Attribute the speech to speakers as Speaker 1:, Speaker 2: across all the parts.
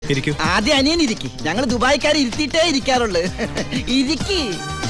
Speaker 1: ഇരിക്കൂ
Speaker 2: ആദ്യം അനിയൻ ഇരിക്കി ഞങ്ങൾ ദുബായിക്കാർ ഇരുത്തിയിട്ടേ ഇരിക്കാറുള്ളു ഇരിക്കി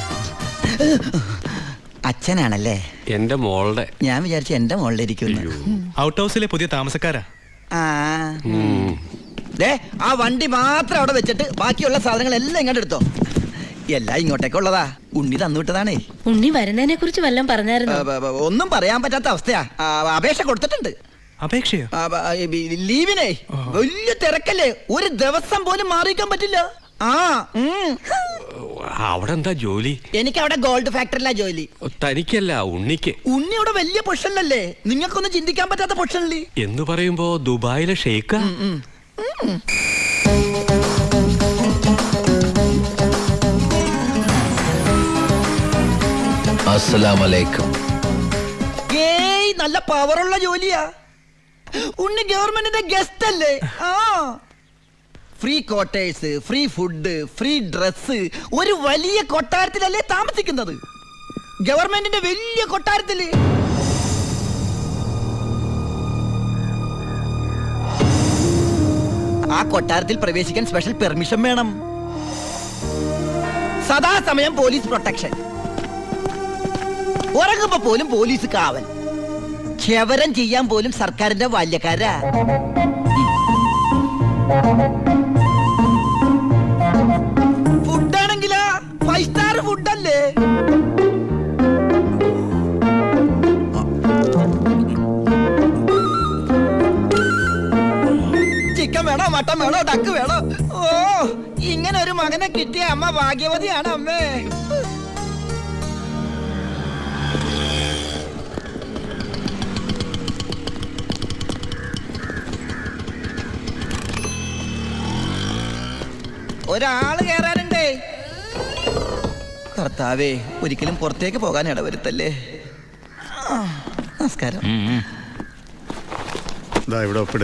Speaker 2: അച്ഛനാണല്ലേ
Speaker 3: എന്റെ മോളുടെ
Speaker 2: ഞാൻ വിചാരിച്ചു എന്റെ മുകളിലിരിക്കുന്നു
Speaker 1: ഔട്ട് ഹൗസിലെ പുതിയ താമസക്കാരാ
Speaker 2: ആ
Speaker 3: ഉം.
Speaker 2: ദേ ആ വണ്ടി മാത്രം അവിടെ വെച്ചിട്ട് ബാക്കിയുള്ള സാധനങ്ങൾ എല്ലാം ഇങ്ങോട്ട് എടുത്തോ എല്ലാം ഇങ്ങോട്ടേക്കുള്ളതാ ഉണ്ണി തന്നുവിട്ടതാണേ
Speaker 4: ഉണ്ണി വരുന്നതിനെ കുറിച്ച് വല്ലതും പറഞ്ഞായിരുന്നു
Speaker 2: ആ, ബ- ബ- ഒന്നും പറയാൻ പറ്റാത്ത അവസ്ഥയാ ആ, അപേക്ഷ കൊടുത്തിട്ടുണ്ട്
Speaker 1: അപേക്ഷയോ
Speaker 2: ആ, ബ- ഈ ബി- ലീവിനെ വലിയ തിരക്കല്ലേ ഒരു ദിവസം പോലും മാറിയിക്കാൻ പറ്റില്ല ആ ഉം.
Speaker 3: അവിടെ എന്താ ജോലി
Speaker 2: എനിക്ക് അവിടെ ഗോൾഡ് ഫാക്ടറിയിലാ ജോലി
Speaker 3: തനിക്കല്ല ഉണ്ണിക്ക്
Speaker 2: ഉണ്ണി അവിടെ വലിയ പൊഷനിലല്ലേ നിങ്ങൾക്കൊന്നും ചിന്തിക്കാൻ പറ്റാത്ത പൊഷനില്ലേ
Speaker 3: എന്ന് പറയുമ്പോ ദുബായിലെ ഷെയ്ക്ക
Speaker 5: അസ്സലാമലൈക്കും
Speaker 2: ഏയ് നല്ല പവറുള്ള ജോലിയാ ഉണ്ണി ഗവൺമെന്റിന്റെ ഗസ്റ്റ് അല്ലേ ആ free quarters free food free dress ഒരു വലിയ കൊട്ടാരത്തിലല്ലേ താമസിക്കുന്നത് ഗവൺമെന്റിന്റെ വലിയ കൊട്ടാരത്തില് ആ കൊട്ടാരത്തിൽ പ്രവേശിക്കാൻ സ്പെഷ്യൽ പെർമിഷൻ വേണം സദാസമയം പോലീസ് പ്രൊട്ടക്ഷൻ ഉറങ്ങുമ്പോ പോലും പോലീസ് കാവൽ ക്ഷവരം ചെയ്യാൻ പോലും സർക്കാരിന്റെ ബാല്യക്കാരാ ഫുഡാണെങ്കിലാ ഫൈവ് സ്റ്റാർ ഫുഡല്ലേ ചിക്കൻ വേണോ മട്ടൻ വേണോ ഡക്ക് വേണോ ഓ ഇങ്ങനെ ഒരു മകനെ കിട്ടിയ അമ്മ ഭാഗ്യവതിയാണ് അമ്മേ ഒരാള് കേറാനുണ്ടേ കർത്താവേ ഒരിക്കലും പുറത്തേക്ക് പോകാൻ ഇടവരുത്തല്ലേ ആ, നമസ്കാരം
Speaker 6: ഇതാ ഇവിടെ ഒപ്പിട്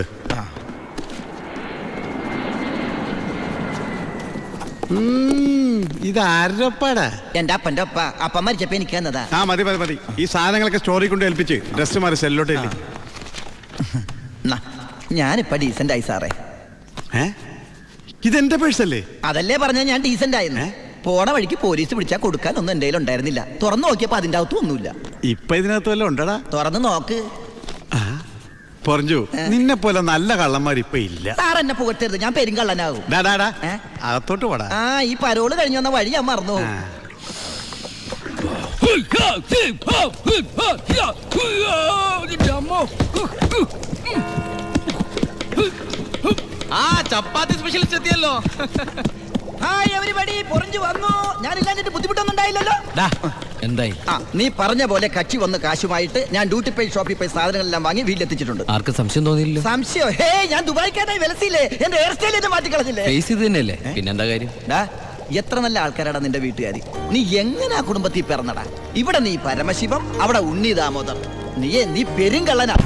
Speaker 6: ഇത് ആരപ്പാടാ
Speaker 2: എന്റെ അപ്പന്റെ ഒപ്പ അപ്പം മരിച്ചപ്പോ എനിക്ക് തന്നതാ
Speaker 6: ആ മതി മതി മതി ഈ സാധനങ്ങളൊക്കെ സ്റ്റോറി കൊണ്ട് ഏൽപ്പിച്ച് ഡ്രസ് മാറി സെല്ലോട്ട് ഇല്ലേ
Speaker 2: ന്നാ, ഞാനിപ്പ ഡീസന്റ് ആയി സാറേ
Speaker 6: ഏ ഇതെന്റെ പേഴ്സല്ലേ
Speaker 2: അതല്ലേ പറഞ്ഞ ഞാൻ ഡീസന്റ് ആയിരുന്നു പോണ വഴിക്ക് പോലീസ് പിടിച്ചാൽ കൊടുക്കാൻ ഒന്നും എന്റെ കയ്യിൽ ഉണ്ടായിരുന്നില്ല തുറന്നു നോക്കിയപ്പോ അതിന്റെ അകത്തും ഒന്നുമില്ല
Speaker 6: ഇപ്പൊ ഇതിനകത്ത് വല്ലതും ഉണ്ടടാ
Speaker 2: തുറന്നു നോക്ക്
Speaker 6: പറഞ്ഞു നിന്നെ പോലെ നല്ല കള്ളന്മാർ ഇപ്പൊ ഇല്ല
Speaker 2: സാർ എന്നെ പുകഴ്ത്തരുത് ഞാൻ പെരുങ്കള്ളനാകും
Speaker 6: ഡാ, ഡാ, ഡാ.
Speaker 2: ഏ?
Speaker 6: അകത്തോട്ട് പോടാ
Speaker 2: ആ ഈ പരോള് കഴിഞ്ഞു വന്ന വഴി ഞാൻ മറന്നു
Speaker 6: ആ.
Speaker 7: ആ ചപ്പാത്തി സ്പെഷ്യലിസ്റ്റ് എത്തിയല്ലോ
Speaker 2: ഹായ് എവരിബഡി പൊറിഞ്ഞു വന്നു ഞാൻ ഇല്ലാഞ്ഞിട്ട് ബുദ്ധിമുട്ടൊന്നും ഉണ്ടായില്ലല്ലോ
Speaker 5: എന്തായി
Speaker 2: ആ നീ പറഞ്ഞ പോലെ കച്ചി വന്ന് കാശുമായിട്ട് ഞാൻ ഡ്യൂട്ടി പേ ഷോപ്പിൽ പോയി സാധനങ്ങളെല്ലാം വാങ്ങി വീട്ടിലെത്തിച്ചിട്ടുണ്ട്
Speaker 5: ആർക്കും സംശയം തോന്നിയില്ലല്ലോ
Speaker 2: സംശയം ഹേ ഞാൻ ദുബായിക്കാരായി വിലസിയില്ലേ എന്റെ ഹെയർ സ്റ്റൈൽ എന്നെ മാറ്റിക്കളഞ്ഞില്ലേ
Speaker 5: ഫേസ് ഇത് തന്നെയല്ലേ പിന്നെന്താ കാര്യം
Speaker 2: ഡാ, എത്ര നല്ല ആൾക്കാരാടാ നിന്റെ വീട്ടുകാരി നീ എങ്ങനെ ആ കുടുംബത്തിൽ പിറന്നടാ ഇവിടെ നീ പരമശിവം അവിടെ ഉണ്ണി ദാമോദർ നീ നീ പെരുങ്കള്ളനാ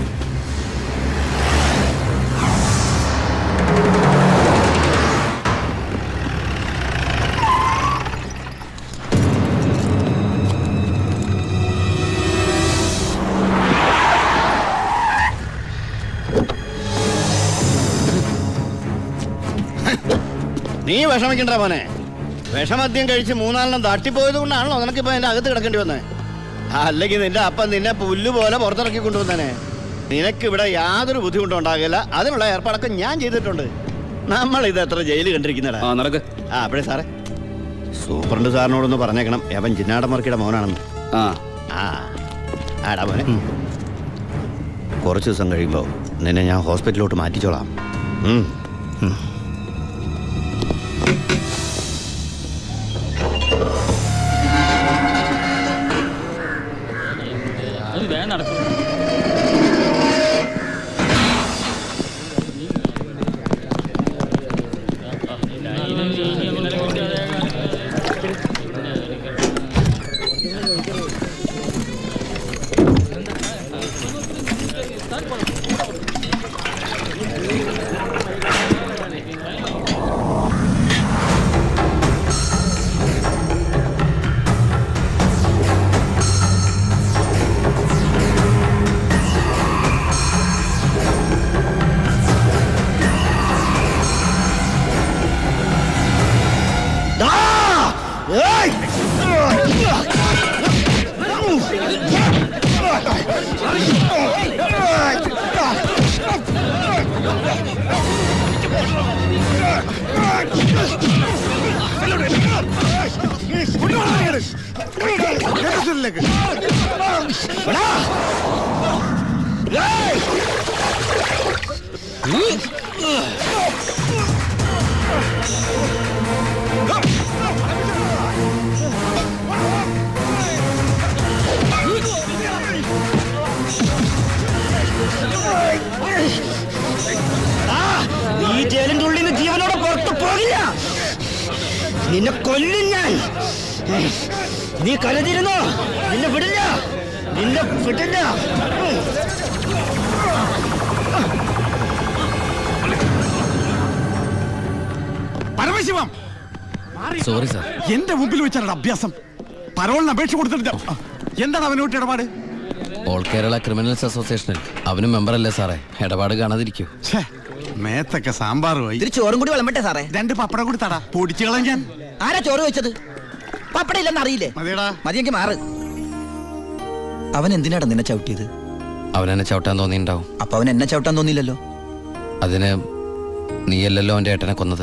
Speaker 8: നീ വിഷമിക്കണ്ട മോനെ വിഷമദ്യം കഴിച്ച് മൂന്നാലെണ്ണം തട്ടിപ്പോയത് കൊണ്ടാണല്ലോ നിനക്കിപ്പോ എന്റെ അകത്ത് കിടക്കേണ്ടി വന്നത് അല്ലെങ്കിൽ നിന്റെ അപ്പൻ നിന്നെ പുല്ല് പോലെ പുറത്തിറക്കി കൊണ്ടുവന്നേനെ നിനക്ക് ഇവിടെ യാതൊരു ബുദ്ധിമുട്ടും ഉണ്ടാകില്ല അതിനുള്ള ഏർപ്പാടൊക്കെ ഞാൻ ചെയ്തിട്ടുണ്ട് നമ്മൾ ഇത് എത്ര ജയില് കണ്ടിരിക്കുന്നടാ
Speaker 5: ആ നടക്ക്
Speaker 8: ആ അപ്പഴേ സാറേ സൂപ്രണ്ട് സാറിനോടൊന്ന് പറഞ്ഞേക്കണം അവൻ ചിന്നാടമർക്കിയുടെ മോനാണെന്ന്
Speaker 5: ആ
Speaker 8: ആ ആടാ മോനെ കുറച്ച് ദിവസം കഴിയുമ്പോൾ നിന്നെ ഞാൻ ഹോസ്പിറ്റലിലോട്ട് മാറ്റിച്ചോളാം ഉം. ഉം.
Speaker 6: കേട്ടിട്ടില്ലേക്ക്.
Speaker 8: ഈ ജയിലിന്റെ ഉള്ളിൽ നിന്ന് ജീവനോടെ പുറത്തു പോകില്ല നിന്നെ കൊല്ലും ഞാൻ നീ കരുതിരുന്നോ നിന്നെ വിടില്ല നിന്നെ വിടില്ല
Speaker 6: പരമശിവം
Speaker 5: സോറി സാർ
Speaker 6: എന്റെ മുമ്പിൽ വെച്ചാണ് അഭ്യാസം പരോളിന് അപേക്ഷ കൊടുത്തിട്ട് എന്താണ് അവനോട്ട് ഇടപാട്
Speaker 5: ഓൾ കേരള ക്രിമിനൽസ് അസോസിയേഷനിൽ അവനും മെമ്പറല്ലേ സാറേ ഇടപാട് കാണാതിരിക്കൂ
Speaker 6: ഛേ മേത്തൊക്കെ സാമ്പാർ പോയി
Speaker 2: ഇതിരി ചോറും കൂടി വിളമ്പട്ടെ സാറേ
Speaker 6: രണ്ട് പപ്പടം കൂടി തടാ പൊടിച്ചു കളയാൻ ഞാൻ
Speaker 2: ആരാ ചോറ് വെച്ചത് പപ്പട ഇല്ലെന്ന് അറിയില്ലേ
Speaker 6: മതിയടാ
Speaker 2: മതിയെങ്കിൽ മാറ് അവൻ എന്തിനാടാ നിന്നെ ചവിട്ടിയത്
Speaker 5: അവനെന്നെ ചവിട്ടാൻ തോന്നിയിട്ടുണ്ടാവും
Speaker 2: അപ്പൊ അവൻ എന്നെ ചവിട്ടാൻ തോന്നിയില്ലല്ലോ
Speaker 5: അതിന് നീയല്ലല്ലോ എൻ്റെ ഏട്ടനെ കൊന്നത്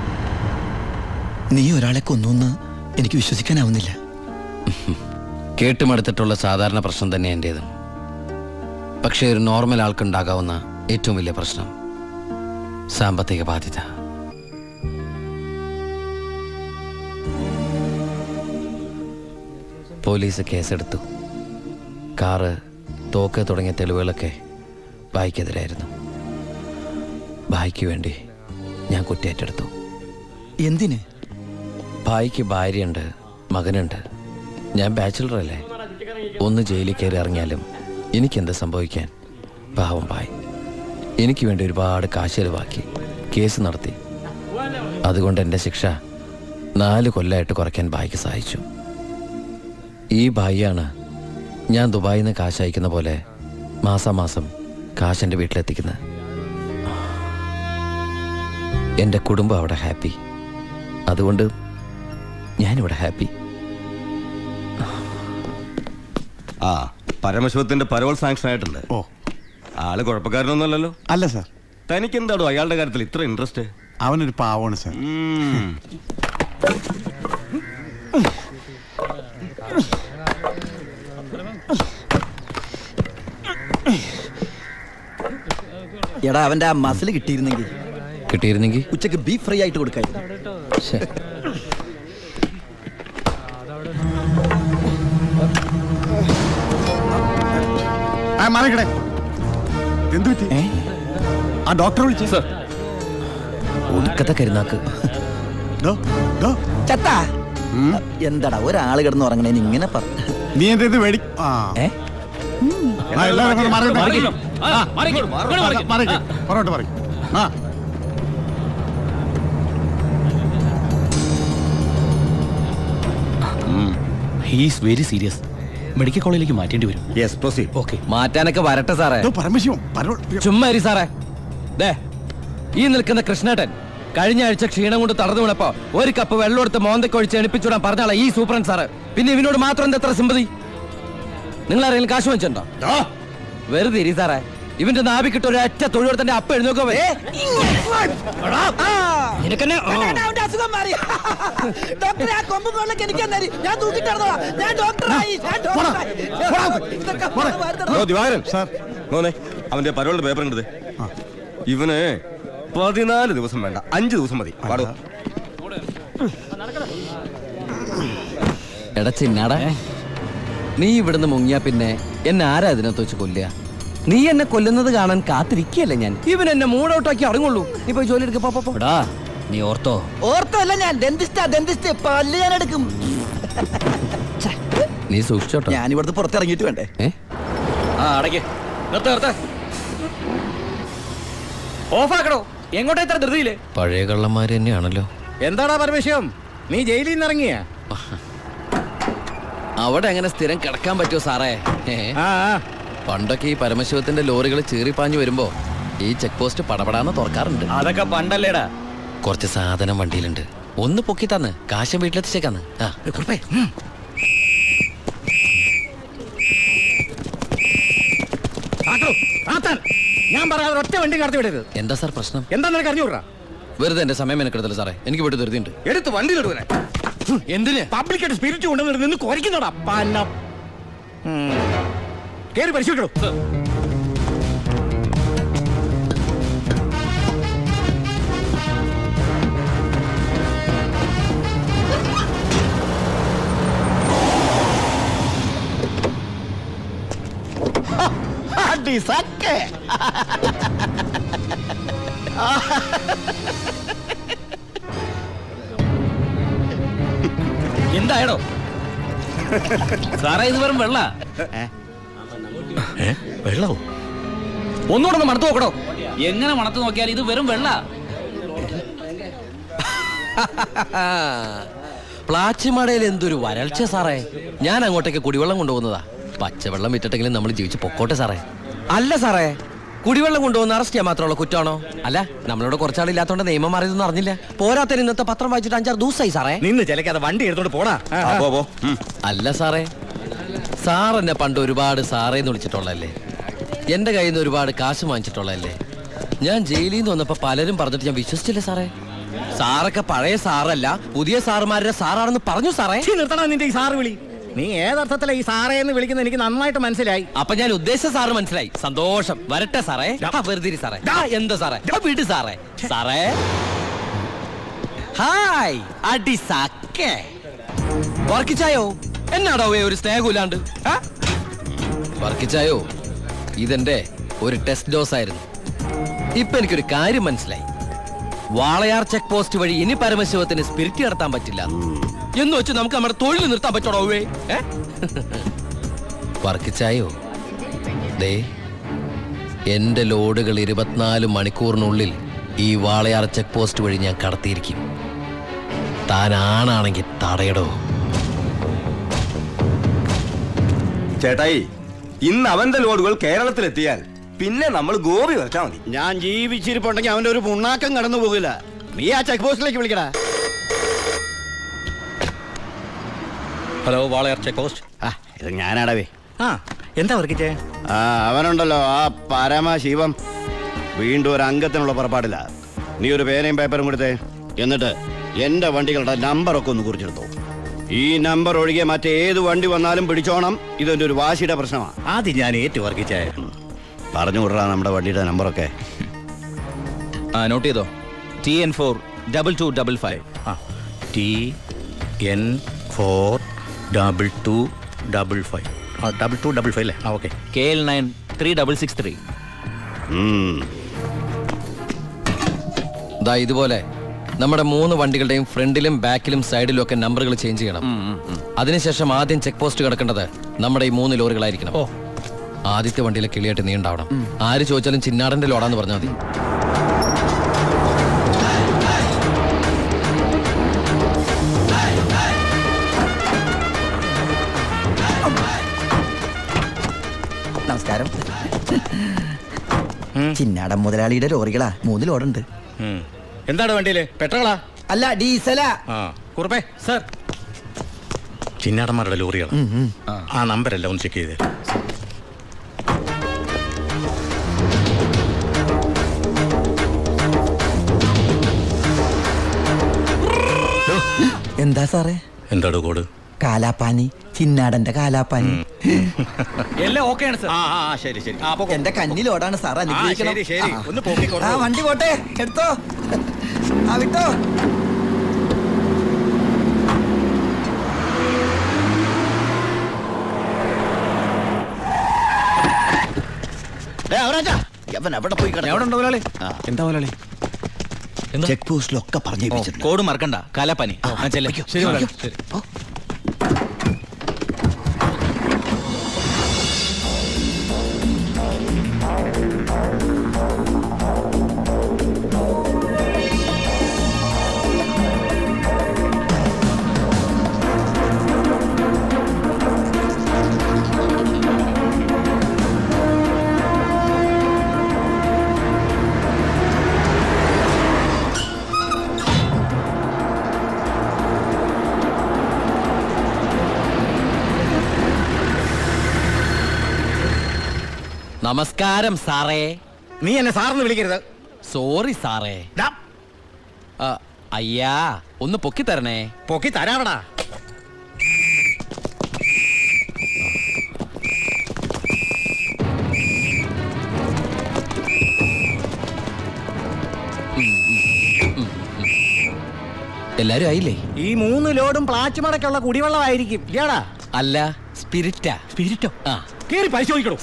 Speaker 2: നീ ഒരാളെ കൊന്നു എനിക്ക് വിശ്വസിക്കാനാവുന്നില്ല
Speaker 5: കേട്ടുമടുത്തിട്ടുള്ള സാധാരണ പ്രശ്നം തന്നെ എൻ്റേതും പക്ഷേ ഒരു നോർമൽ ആൾക്കുണ്ടാകാവുന്ന ഏറ്റവും വലിയ പ്രശ്നം സാമ്പത്തിക ബാധ്യത പോലീസ് കേസെടുത്തു കാറ് തോക്ക് തുടങ്ങിയ തെളിവുകളൊക്കെ ഭായിക്കെതിരായിരുന്നു ഭായിക്ക് വേണ്ടി ഞാൻ കുറ്റേറ്റെടുത്തു
Speaker 2: എന്തിന്
Speaker 5: ഭായിക്ക് ഭാര്യയുണ്ട് മകനുണ്ട് ഞാൻ ബാച്ചിലർ അല്ലേ ഒന്ന് ജയിലിൽ കയറി ഇറങ്ങിയാലും എനിക്കെന്ത് സംഭവിക്കാൻ പാവം ഭായ് എനിക്ക് വേണ്ടി ഒരുപാട് കാശ് ചെലവാക്കി കേസ് നടത്തി അതുകൊണ്ട് എൻ്റെ ശിക്ഷ നാല് കൊല്ലമായിട്ട് കുറയ്ക്കാൻ ഭായിക്ക് സഹായിച്ചു ഈ ഭായിയാണ് ഞാൻ ദുബായിൽ നിന്ന് കാശ് അയക്കുന്ന പോലെ മാസാമാസം കാശ് എൻ്റെ വീട്ടിലെത്തിക്കുന്നത് എൻ്റെ കുടുംബം അവിടെ ഹാപ്പി അതുകൊണ്ട് ഞാനിവിടെ ഹാപ്പി
Speaker 9: ആ പരമശിവത്തിന്റെ പരോൾ സാങ്ഷൻ ആയിട്ടുണ്ട്
Speaker 6: ഓ
Speaker 9: ആള് കുഴപ്പക്കാരനൊന്നുമല്ലല്ലോ
Speaker 6: അല്ല സാർ
Speaker 9: തനിക്ക് എന്താണോ അയാളുടെ കാര്യത്തിൽ ഇത്ര ഇൻട്രസ്റ്റ്
Speaker 6: അവനൊരു പാവമാണ് സാർ
Speaker 2: എടാ അവന്റെ ആ മസിൽ കിട്ടിയിരുന്നെങ്കിൽ
Speaker 5: കിട്ടിയിരുന്നെങ്കിൽ
Speaker 2: ഉച്ചക്ക് ബീഫ് ഫ്രൈ ആയിട്ട് കൊടുക്കായിരുന്നു
Speaker 5: ശ്ശെ.
Speaker 6: ആ മാറിക്കടേ എന്ത് പറ്റി ആ ഡോക്ടറെ വിളിച്ചു സാർ
Speaker 5: ഒടുക്കത്തെ കരുനാക്ക്
Speaker 2: ചത്താ എന്താടാ ഒരാള് കിടന്ന് ഉറങ്ങണേന് ഇങ്ങനെ പറ
Speaker 6: നീ എന്താ ഇത് മേടി ആ
Speaker 2: ഏ
Speaker 6: ആ, എല്ലാവരും അങ്ങോട്ട് മാറിക്കട്ടെ. ആ, മാറിക്ക്. പുറകോട്ട് മാറി ആ
Speaker 7: ഹീസ് വെരി സീരിയസ് മെഡിക്കൽ കോളേജിലേക്ക് മാറ്റേണ്ടി വരും
Speaker 9: യെസ് പ്രൊസീഡ്
Speaker 7: ഓക്കെ
Speaker 5: മാറ്റാനൊക്കെ വരട്ടെ സാറേ
Speaker 6: ഇതോ പരമശിവം പരോൾ
Speaker 5: ചുമ്മാ ഇരി സാറേ ദേ ഈ നിൽക്കുന്ന കൃഷ്ണേട്ടൻ കഴിഞ്ഞ ആഴ്ച ക്ഷീണം കൊണ്ട് തളർന്നു വീണപ്പോ ഒരു കപ്പ് വെള്ളം എടുത്ത് മോന്തക്കൊഴിച്ച് എണിപ്പിച്ചുവിടാൻ പറഞ്ഞാളാ ഈ സൂപ്രൻ സാറ് പിന്നെ ഇവനോട് മാത്രം എന്താ എത്ര സിമ്പതി നിങ്ങൾ ആരെങ്കിലും കാശ് വെച്ചിട്ടുണ്ടോ വെറുതെ ഇരി സാറേ ഇവന്റെ നാവിക്കിട്ട് ഒരു ഒറ്റ തൊഴിലെടുത്തന്റെ അപ്പ എഴുന്നോക്കോ നിനക്കെന്നെ ആ.
Speaker 2: അവന്റെ അസുഖം മാറി ഡോക്ടറെ ആ കൊമ്പും കൊള്ളൊക്കെ എനിക്ക് തന്നേരി. ഞാൻ തൂക്കിട്ടായിരുന്നോളാ ഞാൻ ഡോക്ടറായി ഞാൻ ഡോക്ടറായി ഇതൊക്കെ വാർത്തകൾ.
Speaker 9: ഓ ദിവാകരൻ സാർ മോനെ അവന്റെ പരോളിന്റെ പേപ്പർ കണ്ടത് ഇവന് പതിനാല് ദിവസം വേണ്ട അഞ്ച് ദിവസം മതി പാടോ
Speaker 5: എടാ ചിന്നാടാ നീ ഇവിടുന്ന് മുങ്ങിയാ പിന്നെ എന്നെ ആരാ ഇതിനകത്ത് വെച്ച് കൊല്ലുക നീ എന്നെ കൊല്ലുന്നത് കാണാൻ കാത്തിരിക്കല്ലേ ഞാൻ ഇവൻ എന്നെ മൂടൗട്ടാക്കി അടങ്ങുള്ളൂ നീ പോയി ജോലി എടുക്ക പോ, പോ, പോ.
Speaker 7: നീ ഓർത്തോ
Speaker 2: ഓർത്തല്ല ഞാൻ ഡെന്റിസ്റ്റാ ഡെന്റിസ്റ്റ് പല്ല് ഞാൻ എടുക്കും
Speaker 5: നീ സൂക്ഷിച്ചോട്ടോ
Speaker 2: ഞാൻ ഇവിടുന്ന് പുറത്തിറങ്ങിയിട്ട് വേണ്ടേ
Speaker 5: ഏ
Speaker 7: ആ അടയ്ക്ക് നിർത്ത നിർത്ത ഓഫാക്കടോ എങ്ങോട്ടാ ഇത്ര ധൃതിയില്
Speaker 5: പഴയ കള്ളന്മാര് തന്നെയാണല്ലോ
Speaker 8: എന്താടാ പരമേശ്വരം നീ ജയിലിൽ നിന്ന് ഇറങ്ങിയ
Speaker 5: അവിടെ എങ്ങനെ സ്ഥിരം കിടക്കാൻ പറ്റുമോ സാറേ ഏ?
Speaker 8: ആ ആ.
Speaker 5: പണ്ടൊക്കെ ഈ പരമശിവത്തിന്റെ ലോറികൾ ചീറിപ്പാഞ്ഞു വരുമ്പോ ഈ ചെക്ക് പോസ്റ്റ് പടപടാന്ന് തുറക്കാറുണ്ട്
Speaker 7: അതൊക്കെ പണ്ടല്ലേടാ
Speaker 5: കുറച്ച് സാധനം വണ്ടിയിലുണ്ട് ഒന്ന് പൊക്കി തന്ന് കാശം വീട്ടിലെത്തിച്ചേക്കാന്ന് ആ
Speaker 7: കുറുപ്പേ ഉം. ആത്താൻ ഞാൻ പറയാതെ ഒറ്റ വണ്ടി കടത്തി വിടരുത്
Speaker 5: എന്താ സാർ പ്രശ്നം
Speaker 7: എന്താ നിനക്ക് അറിഞ്ഞൂടാ
Speaker 5: വെറുതെ എന്റെ സമയം മെനക്കെടുത്തല്ലോ സാറേ എനിക്ക് പോയിട്ട് ധൃതിയുണ്ട്
Speaker 9: എടുത്ത് വണ്ടിയിലിടുവനെ
Speaker 5: എന്തിന്
Speaker 7: പബ്ലിക്കായിട്ട് സ്പിരിറ്റ് കൊണ്ടുവന്നിട്ട് നിന്ന് കുറയ്ക്കുന്നോടാ പന്ന കേറി പരിശോധിക്കണോ
Speaker 8: അടി സക്കെ
Speaker 7: എന്തായടോ സാറേ ഇത് വെറും വെള്ള
Speaker 3: വെള്ളവും
Speaker 7: ഒന്നുകൂടെ ഒന്ന് മണത്ത് നോക്കടോ എങ്ങനെ മണത്ത് നോക്കിയാൽ ഇത് വെറും വെള്ള
Speaker 5: പ്ലാച്ചിമടയിൽ എന്തൊരു വരൾച്ച സാറേ ഞാൻ അങ്ങോട്ടേക്ക് കുടിവെള്ളം കൊണ്ടുപോകുന്നതാ പച്ചവെള്ളം വിറ്റിട്ടെങ്കിലും നമ്മൾ ജീവിച്ച് പൊക്കോട്ടെ സാറേ അല്ല സാറേ കുടിവെള്ളം കൊണ്ടുപോകുന്ന അറസ്റ്റ് ചെയ്യാൻ മാത്രമുള്ള കുറ്റമാണോ അല്ല നമ്മളോട് കുറച്ചാളില്ലാത്തോണ്ട് നിയമം മാറിയതൊന്നും അറിഞ്ഞില്ല പോരാത്തതിന് ഇന്നത്തെ പത്രം വായിച്ചിട്ട് അഞ്ചാറ് ദിവസമായി സാറേ
Speaker 7: നിന്ന് ചിലക്കാതെ വണ്ടി എടുത്തോണ്ട് പോടാ
Speaker 9: ആ, പോ പോ ഉം.
Speaker 5: അല്ല സാറേ സാർ എന്നെ പണ്ട് ഒരുപാട് സാറേ എന്ന് വിളിച്ചിട്ടുള്ളതല്ലേ എന്റെ കയ്യിൽ നിന്ന് ഒരുപാട് കാശ് വാങ്ങിച്ചിട്ടുള്ളതല്ലേ ഞാൻ ജയിലിൽ നിന്ന് വന്നപ്പോ പലരും പറഞ്ഞിട്ട് ഞാൻ വിശ്വസിച്ചില്ല സാറേ സാറൊക്കെ പഴയ സാറല്ല പുതിയ സാറുമാരുടെ സാറാണെന്ന് പറഞ്ഞു സാറേ
Speaker 7: ഛീ, നിർത്തണം നിന്റെ ഈ സാറ് വിളി നീ ഏതർത്ഥത്തിലാ ഈ സാറേ എന്ന് വിളിക്കുന്ന എനിക്ക് നന്നായിട്ട് മനസ്സിലായി
Speaker 5: അപ്പൊ ഞാൻ ഉദ്ദേശിച്ച സാറ് മനസ്സിലായി സന്തോഷം വരട്ടെ സാറേ ആ, വെറുതെ ഇരി സാറേ ആ, എന്താ സാറേ ആ, വിട് സാറേ സാറേ ഹായ് അടി സാക്കേ വർക്കിച്ചായോ എന്നാടോ ഏ ഒരു സ്നേഹമില്ലാണ്ട് ആ? വർക്കിച്ചായോ ഇതെന്റെ ഒരു ടെസ്റ്റ് ഡോസ് ആയിരുന്നു ഇപ്പൊ എനിക്കൊരു കാര്യം മനസ്സിലായി വാളയാർ ചെക്ക് പോസ്റ്റ് വഴി ഇനി പരമശിവത്തിന് സ്പിരിറ്റ് നടത്താൻ പറ്റില്ല എന്ന് വെച്ച് നമുക്ക് നമ്മുടെ തൊഴിൽ നിർത്താൻ പറ്റണോ ഏ വർക്കിച്ചായോ ദേ എന്റെ ലോഡുകൾ ഇരുപത്തിനാല് മണിക്കൂറിനുള്ളിൽ ഈ വാളയാർ ചെക്ക് പോസ്റ്റ് വഴി ഞാൻ കടത്തിയിരിക്കും താൻ ആണാണെങ്കിൽ തടയടോ
Speaker 9: ചേട്ടായി ഇന്ന് അവന്റെ ലോഡുകൾ കേരളത്തിലെത്തിയാൽ പിന്നെ നമ്മൾ ഗോപി വരച്ചാ മതി
Speaker 8: ഞാൻ ജീവിച്ചിരിപ്പുണ്ടെങ്കിൽ അവന്റെ ഒരു പുണ്ണാക്കം കടന്നു പോകില്ല നീ ആ ചെക്ക് പോസ്റ്റിലേക്ക് വിളിക്കടാ
Speaker 7: ഹലോ വാളയാർ ചെക്ക് പോസ്റ്റ്
Speaker 8: ആ ഇത് ഞാനാടവേ
Speaker 7: ആ എന്താ വർക്കിച്ചേ
Speaker 8: ആ അവനുണ്ടല്ലോ ആ പരമശിവം വീണ്ടും ഒരു അംഗത്തിനുള്ള പുറപ്പാടില്ല നീ ഒരു പേനയും പേപ്പറും കൊടുത്തേ എന്നിട്ട് എന്റെ വണ്ടികളുടെ നമ്പറൊക്കെ ഒന്ന് കുറിച്ചെടുത്തോ ഈ നമ്പർ ഒഴികെ മറ്റേത് വണ്ടി വന്നാലും പിടിച്ചോണം ഇതെന്റെ ഒരു വാശിയുടെ പ്രശ്നമാണ്
Speaker 7: ആദ്യം ഞാൻ ഏറ്റു വർക്കിച്ചേ
Speaker 8: പറഞ്ഞു വിടറാ നമ്മുടെ വണ്ടിയുടെ നമ്പറൊക്കെ
Speaker 7: ആ നോട്ട് ചെയ്തോ T N four double two double five ആ T N four double two double five ആ ഡബിൾ ടു ഡബിൾ ഫൈവ് അല്ലേ ആ okay K L nine three double six three
Speaker 8: ഉം.
Speaker 5: ദാ ഇതുപോലെ നമ്മുടെ മൂന്ന് വണ്ടികളുടെയും ഫ്രണ്ടിലും ബാക്കിലും സൈഡിലും ഒക്കെ നമ്പറുകൾ ചേഞ്ച് ചെയ്യണം അതിനുശേഷം ആദ്യം ചെക്ക് പോസ്റ്റ് കിടക്കേണ്ടത് നമ്മുടെ ഈ മൂന്ന് ലോറികളായിരിക്കണം
Speaker 7: ഓ.
Speaker 5: ആദ്യത്തെ വണ്ടിയിലെ കിളിയായിട്ട് നീ ഉണ്ടാവണം ആര് ചോദിച്ചാലും ചിന്നാടന്റെ ലോഡാന്ന് പറഞ്ഞാൽ മതി
Speaker 2: നമസ്കാരം ചിന്നാടൻ മുതലാളിയുടെ ലോറികളാ മൂന്ന് ലോഡുണ്ട്
Speaker 7: എന്താണ് വണ്ടിയില് പെട്രോളാ
Speaker 2: അല്ല ഡീസലാ
Speaker 7: ആ കുറുപ്പേ സർ ചിന്നാടന്മാരുടെ ലോറികൾ ആ നമ്പരല്ല ഒന്ന് ചെക്ക് ചെയ്തേ
Speaker 2: എന്താ സാറേ
Speaker 7: എന്താണ് കോഡ്
Speaker 2: കാലാപ്പാനി ചിന്നാടന്റെ കാലാപ്പാനി
Speaker 7: എല്ലാം ഓക്കെയാണ് സർ ആ ആ ആ, ശരി ശരി ആ പൊക്കോ.
Speaker 2: എന്റെ കന്നിലോടാണ് സാർ അനുഗ്രഹിക്കണം
Speaker 7: ശരി, ശരി.
Speaker 2: ആ.
Speaker 7: ഒന്ന് പോക്കിക്കോളൂ.
Speaker 2: ആ വണ്ടി പോട്ടെ എടുത്തോ ആ വിട്ടോ
Speaker 8: ഡേ, അവരാച്ചാ, യവൻ എവിടെ പോയി കിടന്നു?
Speaker 7: എവിടെ ഉണ്ടോ മുതലാളി
Speaker 8: ആ.
Speaker 7: എന്താ മുതലാളി
Speaker 8: ചെക്ക് പോസ്റ്റിലൊക്കെ പറഞ്ഞു
Speaker 7: കോഡ് മറക്കണ്ട കാലാപ്പനി ചെല്ലേ ശരി മുതലാളി ശരി
Speaker 5: നമസ്കാരം സാറേ
Speaker 8: നീ എന്നെ സാറിന് വിളിക്കരുത്
Speaker 5: സോറി സാറേ
Speaker 8: ഡാ,
Speaker 5: ആ, അയ്യാ ഒന്ന് പൊക്കി തരണേ
Speaker 8: പൊക്കി തരാവടാ
Speaker 5: എല്ലാരും ആയില്ലേ
Speaker 8: ഈ മൂന്ന് ലോഡും പ്ലാച്ച് മടക്കുള്ള കുടിവെള്ളമായിരിക്കും ഇയാടാ
Speaker 5: അല്ല സ്പിരിറ്റാ
Speaker 8: സ്പിരിറ്റോ
Speaker 5: ആ
Speaker 8: കേറി പരിശോധിക്കണോ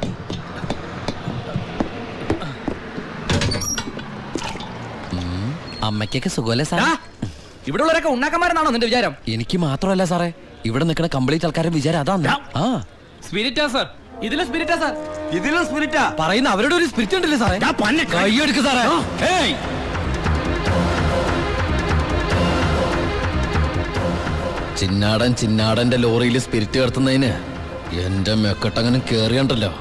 Speaker 5: അമ്മയ്ക്കൊക്കെ സുഖമല്ലേ സാറേ
Speaker 7: ഇവിടെ ഉള്ളവരൊക്കെ ഉണ്ടാക്കന്മാരെന്നാണോ നിന്റെ വിചാരം
Speaker 5: എനിക്ക് മാത്രമല്ല സാറേ ഇവിടെ നിൽക്കുന്ന കംപ്ലീറ്റ് ആൾക്കാരുടെ വിചാരം അതാണ് ആ
Speaker 7: സ്പിരിറ്റാ സാർ ഇതിലും സ്പിരിറ്റാ സാർ
Speaker 9: ഇതിലും സ്പിരിറ്റാ
Speaker 5: പറയുന്ന അവരുടെ ഒരു സ്പിരിറ്റ് ഉണ്ടല്ലേ സാറേ കൈയെടുക്ക് സാറേ ഏയ് ചിന്നാടൻ ചിന്നാടന്റെ ലോറിയിൽ സ്പിരിറ്റ് കടത്തുന്നതിന് എന്റെ മെക്കെട്ടങ്ങനെ കേറിയണ്ടല്ലോ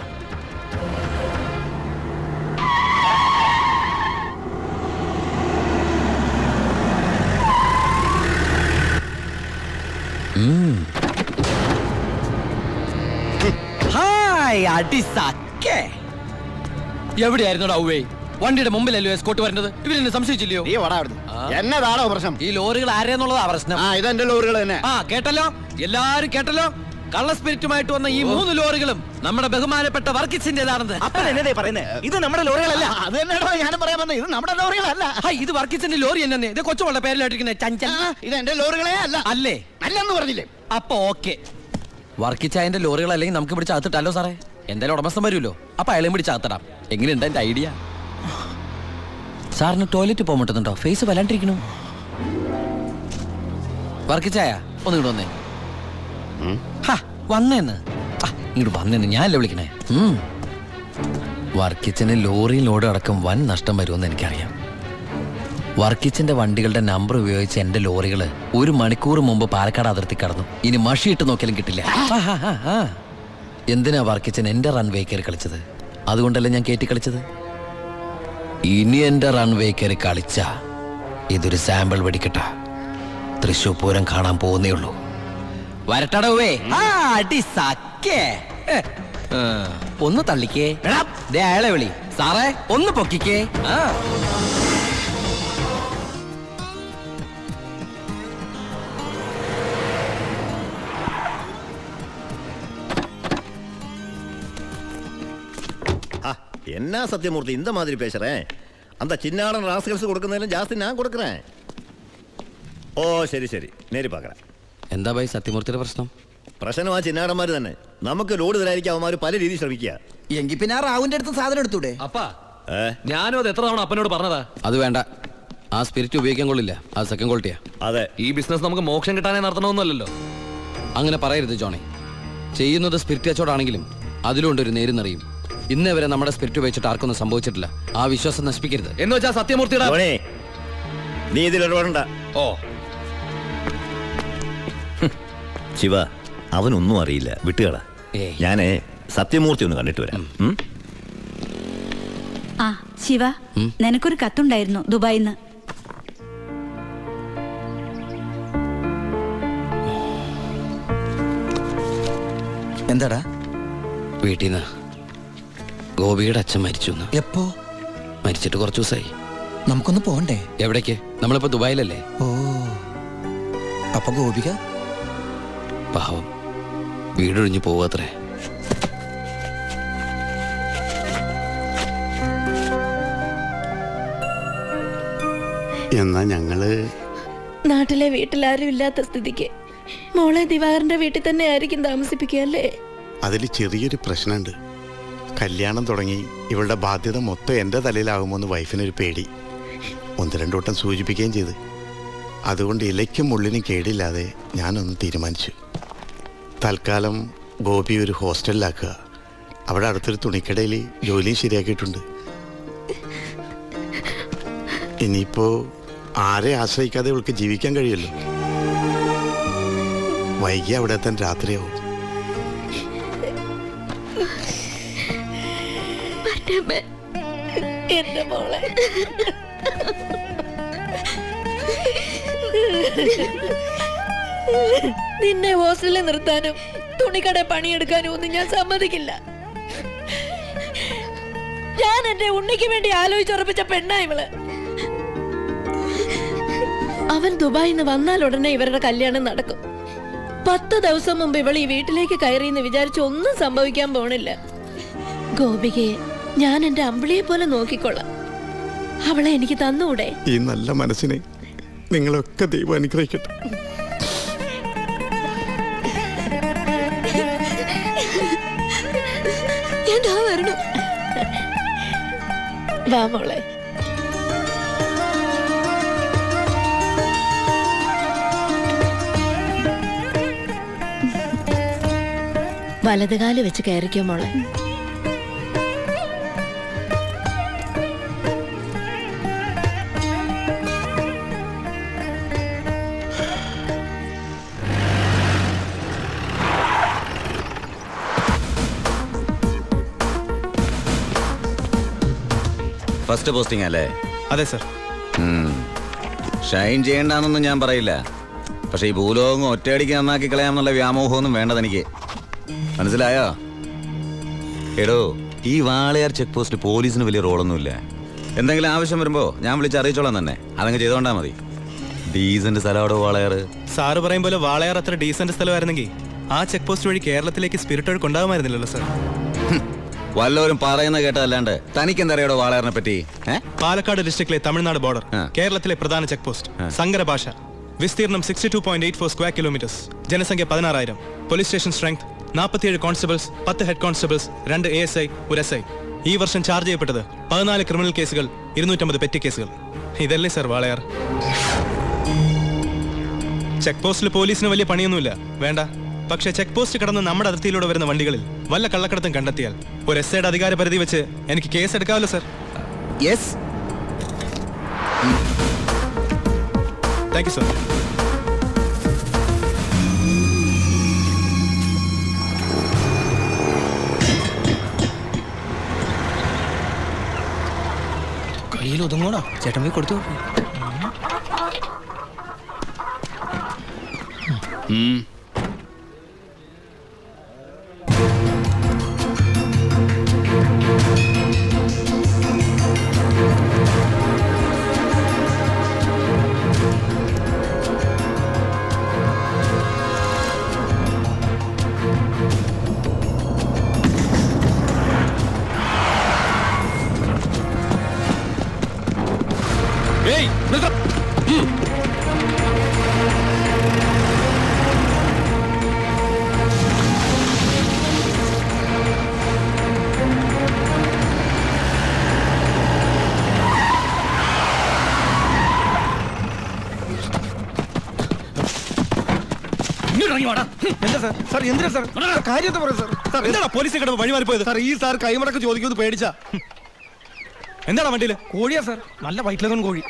Speaker 5: ഹായ് അടി സക്കേ എവിടെയായിരുന്നു ഔവേ വണ്ടിയുടെ മുമ്പിലല്ലോ എസ്കോട്ട് വരുന്നത് ഇവരെന്നെ സംശയിച്ചില്ലയോ
Speaker 8: നീ വടാ അവിടുന്ന് എന്നതാണോ പ്രശ്നം
Speaker 5: ഈ ലോറികൾ ആരെന്നുള്ളതാ പ്രശ്നം
Speaker 8: ആ ഇതെന്റെ ലോറികൾ തന്നെ
Speaker 5: ആ കേട്ടല്ലോ എല്ലാരും കേട്ടല്ലോ കള്ള സ്പിരിറ്റുമായിട്ട് വന്ന ഈ മൂന്ന് ലോറികളും നമ്മുടെ ബഹുമാനപ്പെട്ട വർക്കിച്ചിന്റേതാണെന്ന്
Speaker 2: അപ്പൻ എന്നതേ പറയുന്നേ ഇത് നമ്മുടെ ലോറികളല്ല
Speaker 8: അത് തന്നെയാണോ ഞാനും പറയാൻ വന്നത് ഇത് നമ്മുടെ ലോറികളല്ല
Speaker 5: ഹൈ, ഇത് വർക്കിച്ചിന്റെ ലോറി എന്നെ ഇത് കൊച്ചുമുള്ള പേരിലായിട്ടിരിക്കുന്ന ചഞ്ചൽ
Speaker 8: ആ, ഇത് എന്റെ ലോറികളെ അല്ല
Speaker 5: അല്ലേ
Speaker 8: അല്ലെന്ന് പറഞ്ഞില്ലേ
Speaker 5: അപ്പൊ ഓക്കെ വർക്കിച്ചായന്റെ ലോറികൾ അല്ലെങ്കിൽ നമുക്ക് പിടിച്ച് അകത്തിട്ടല്ലോ സാറേ എന്തായാലും ഉടമസ്ഥൻ വരുമല്ലോ അപ്പൊ അയാളെയും പിടിച്ച് അകത്തിടാം എങ്ങനെയുണ്ട് എന്റെ ഐഡിയ സാറിന് ടോയ്ലറ്റ് പോകാൻ പറ്റുന്നുണ്ടോ ഫേസ് വല്ലാണ്ടിരിക്കണു വർക്കിച്ചായ ഒന്ന് ഇങ്ങോട്ട് വന്നേ ഹാ, വന്നേന്ന് ആ, ഇങ്ങോട്ട് വന്നേന്ന് ഞാനല്ലേ വിളിക്കണേ ഉം. വർക്കിച്ചന് ലോറി ലോഡ് അടക്കം വൻ നഷ്ടം വരുമെന്ന് എനിക്കറിയാം വർക്കിച്ചിന്റെ വണ്ടികളുടെ നമ്പർ ഉപയോഗിച്ച് എന്റെ ലോറികൾ ഒരു മണിക്കൂർ മുമ്പ് പാലക്കാട് അതിർത്തി കടന്നു ഇനി മഷിയിട്ട് നോക്കിയാലും കിട്ടില്ല ആ, ആ, ആ, ആ. എന്തിനാ വർക്കിച്ചൻ എന്റെ റൺവേ കയറി കളിച്ചത് അതുകൊണ്ടല്ലേ ഞാൻ കയറ്റി കളിച്ചത് ഇനി എന്റെ റൺവേ കയറി കളിച്ച ഇതൊരു സാമ്പിൾ വെടിക്കട്ട തൃശൂർ പൂരം കാണാൻ പോകുന്നേ ഉള്ളൂ വരട്ടടവേ ആ അടി സക്കേ ഏ, ആ, ഒന്ന് തള്ളിക്കേ എടാ, ദേ അയാളെ വിളി സാറേ ഒന്ന് പൊക്കിക്കേ ആ
Speaker 10: ஆ, என்ன சத்தியமூர்த்தி இந்த மாதிரி பேசுறேன் அந்த சின்னாடன் ராஸ்கல்ஸ் கொடுക്കുന്നതിലും ஜாஸ்தி நான் கொடுக்குறேன் ഓ ശരി ശരി നേരി പാക്കറ
Speaker 5: എന്താ ഭായി സത്യമൂർത്തിയുടെ പ്രശ്നം
Speaker 10: പ്രശ്നം ആ ചിന്നാടന്മാർ തന്നെ നമുക്ക് ലോഡ് തരാതിരിക്കാൻ അവന്മാർ പല രീതിയിൽ ശ്രമിക്കുക
Speaker 2: എങ്കിൽ പിന്നെ ആ റാവുന്റെ അടുത്ത് സാധനം എടുത്തൂടെ
Speaker 3: അപ്പാ
Speaker 10: ഏ
Speaker 3: ഞാനും അത് എത്ര തവണ അപ്പനോട് പറഞ്ഞതാ
Speaker 5: അത് വേണ്ട ആ സ്പിരിറ്റ് ഉപയോഗിക്കാൻ കൊള്ളില്ല അത് സെക്കൻഡ് ക്വാളിറ്റിയാ
Speaker 10: അതെ
Speaker 3: ഈ ബിസിനസ് നമുക്ക് മോക്ഷം കിട്ടാനേ നടത്തണമെന്നല്ലോ
Speaker 5: അങ്ങനെ പറയരുത് ജോണി ചെയ്യുന്നത് സ്പിരിറ്റ് കച്ചവടാണെങ്കിലും അതിലുണ്ട് ഒരു നേരുന്നറിയും ഇന്നേ വരെ നമ്മുടെ സ്പിരിറ്റ് ഉപയോഗിച്ചിട്ട് ആർക്കൊന്നും സംഭവിച്ചിട്ടില്ല ആ വിശ്വാസം നശിപ്പിക്കരുത്
Speaker 3: എന്ന് വെച്ചാ സത്യമൂർത്തിയുടെ
Speaker 10: ധോണി നീ ഇതിൽ ഇടപെടണ്ട
Speaker 3: ഓ
Speaker 10: ശിവ അവനൊന്നും അറിയില്ല വിട്ടുകള
Speaker 5: ഏയ്.
Speaker 10: ഞാന് സത്യമൂർത്തി ഒന്ന് കണ്ടിട്ട് വരാം ഉം?
Speaker 11: ആ ശിവ
Speaker 5: ഉം?
Speaker 11: നിനക്കൊരു കത്തുണ്ടായിരുന്നു ദുബായിന്ന്
Speaker 2: എന്താടാ
Speaker 5: വീട്ടിൽ നിന്ന് ഗോപിയുടെ അച്ഛൻ മരിച്ചു എന്ന്.
Speaker 2: എപ്പോ
Speaker 5: മരിച്ചിട്ട് കുറച്ച് ദിവസമായി
Speaker 2: നമുക്കൊന്ന് പോണ്ടേ
Speaker 5: എവിടേക്ക് നമ്മളിപ്പോ ദുബായിലല്ലേ
Speaker 2: ഓ അപ്പൊ ഗോപിക
Speaker 5: പാവം വീടൊഴിഞ്ഞു പോവാത്രേ
Speaker 6: എന്നാ ഞങ്ങള്
Speaker 4: നാട്ടിലെ വീട്ടിലാരും ഇല്ലാത്ത സ്ഥിതിക്ക് മോളെ ദിവാകരന്റെ വീട്ടിൽ തന്നെ ആയിരിക്കും താമസിപ്പിക്കുക അല്ലേ
Speaker 6: അതിൽ ചെറിയൊരു പ്രശ്നമുണ്ട് കല്യാണം തുടങ്ങി ഇവളുടെ ബാധ്യത മൊത്തം എൻ്റെ തലയിലാകുമോ എന്ന് വൈഫിനൊരു പേടി ഒന്ന് രണ്ടു വട്ടം സൂചിപ്പിക്കുകയും ചെയ്ത് അതുകൊണ്ട് ഇലയ്ക്കും മുള്ളിനും കേടില്ലാതെ ഞാനൊന്ന് തീരുമാനിച്ചു തൽക്കാലം ഗോപി ഒരു ഹോസ്റ്റലിലാക്കുക അവിടെ അടുത്തൊരു തുണിക്കടയിൽ ജോലിയും ശരിയാക്കിയിട്ടുണ്ട് ഇനിയിപ്പോ ആരെ ആശ്രയിക്കാതെ ഇവൾക്ക് ജീവിക്കാൻ കഴിയുമല്ലോ വൈകി അവിടെ എത്താൻ രാത്രിയാവും
Speaker 4: മറ്റമ്മ, എന്റെ മോളെ നിന്നെ ഹോസ്റ്റലിൽ നിർത്താനും തുണിക്കട പണിയെടുക്കാനും ഒന്നും ഞാൻ സമ്മതിക്കില്ല ഞാൻ എന്റെ ഉണ്ണിക്ക് വേണ്ടി ആലോചിച്ചുറപ്പിച്ച പെണ്ണാ ഇവള് അവൻ ദുബായിൽ നിന്ന് വന്നാൽ ഉടനെ ഇവരുടെ കല്യാണം നടക്കും പത്ത് ദിവസം മുമ്പ് ഇവൾ ഈ വീട്ടിലേക്ക് കയറിയെന്ന് വിചാരിച്ച് ഒന്നും സംഭവിക്കാൻ പോണില്ല ഗോപികയെ ഞാൻ എന്റെ അമ്പിളിയെ പോലെ നോക്കിക്കൊള്ളാം അവളെ എനിക്ക് തന്നൂടെ
Speaker 6: ഈ നല്ല മനസ്സിനെ നിങ്ങളൊക്കെ ദൈവം അനുഗ്രഹിക്കട്ടെ
Speaker 4: ഞാൻ ദാ വരണു വാ മോളെ വലതുകാല് വെച്ച് കയറിക്കോ മോളെ
Speaker 12: ഫസ്റ്റ് പോസ്റ്റിംഗ് അല്ലേ
Speaker 1: അതെ സർ
Speaker 12: ഷൈൻ ചെയ്യണ്ടെന്നൊന്നും ഞാൻ പറയില്ല പക്ഷെ ഈ ഭൂലോകം ഒറ്റയടിക്ക് നന്നാക്കി കളയാമെന്നുള്ള വ്യാമോഹമൊന്നും വേണ്ടതെനിക്ക് മനസ്സിലായോ എടോ ഈ വാളയാർ ചെക്ക് പോസ്റ്റ് പോലീസിന് വലിയ റോളൊന്നുമില്ല എന്തെങ്കിലും ആവശ്യം വരുമ്പോ ഞാൻ വിളിച്ച് അറിയിച്ചോളാം തന്നെ അതങ്ങ് ചെയ്തോണ്ടാ മതി ഡീസന്റ് സ്ഥലമാടോ വാളയാർ
Speaker 1: സാറ് പറയും പോലെ വാളയാർ അത്ര ഡീസന്റ് സ്ഥലമായിരുന്നെങ്കിൽ ആ ചെക്ക് പോസ്റ്റ് വഴി കേരളത്തിലേക്ക് സ്പിരിറ്റ് ഒഴുക്ക് ഉണ്ടാകുമായിരുന്നില്ലല്ലോ സർ
Speaker 12: വല്ലവരും പറയുന്ന കേട്ടതല്ലാണ്ട് തനിക്ക് എന്തറിയാടോ വാളയാറിനെ പറ്റി ഏ
Speaker 1: പാലക്കാട് ഡിസ്ട്രിക്റ്റിലെ തമിഴ്നാട് ബോർഡർ കേരളത്തിലെ പ്രധാന ചെക്ക് പോസ്റ്റ് സങ്കര ഭാഷ വിസ്തീർണം sixty two point eight four square kilometres ജനസംഖ്യ പതിനാറായിരം പോലീസ് സ്റ്റേഷൻ സ്ട്രെങ്ത് നാൽപ്പത്തിയേഴ് കോൺസ്റ്റബിൾസ് പത്ത് ഹെഡ് കോൺസ്റ്റബിൾസ് രണ്ട് എ എസ് ഐ ഒരു എസ് ഐ ഈ വർഷം ചാർജ് ചെയ്യപ്പെട്ടത് പതിനാല് ക്രിമിനൽ കേസുകൾ ഇരുന്നൂറ്റമ്പത് പെറ്റി കേസുകൾ ഇതല്ലേ സർ വാളയാർ ചെക്ക് പോസ്റ്റിൽ പോലീസിന് വലിയ പണിയൊന്നുമില്ല വേണ്ട പക്ഷേ ചെക്ക് പോസ്റ്റ് കടന്ന് നമ്മുടെ അതിർത്തിയിലൂടെ വരുന്ന വണ്ടികളിൽ വല്ല കള്ളക്കടത്തും കണ്ടെത്തിയാൽ ഒരു എസ് ഐയുടെ അധികാര പരിധി വെച്ച് എനിക്ക് കേസ് എടുക്കാമല്ലോ sir
Speaker 2: yes
Speaker 1: thank you sir
Speaker 7: കയ്യിൽ ഒതുങ്ങോടാ ചേട്ടൻ പോയി കൊടുത്തു
Speaker 3: ഏയ് നിർത്ത
Speaker 9: എന്താ സാർ സാർ എന്തിനാ സാർ കാര്യത്തെ പറയാം സാർ സാർ
Speaker 1: എന്താണ് പോലീസ് കിടന്ന് വഴി മാറിപ്പോയത്
Speaker 9: സാർ ഈ സാർ കൈമടക്ക് ചോദിക്കുന്നത് പേടിച്ചാ
Speaker 1: എന്താണ് വണ്ടിയിൽ
Speaker 9: കോഴിയാ സാർ നല്ല വയറ്റിലകം കോഴി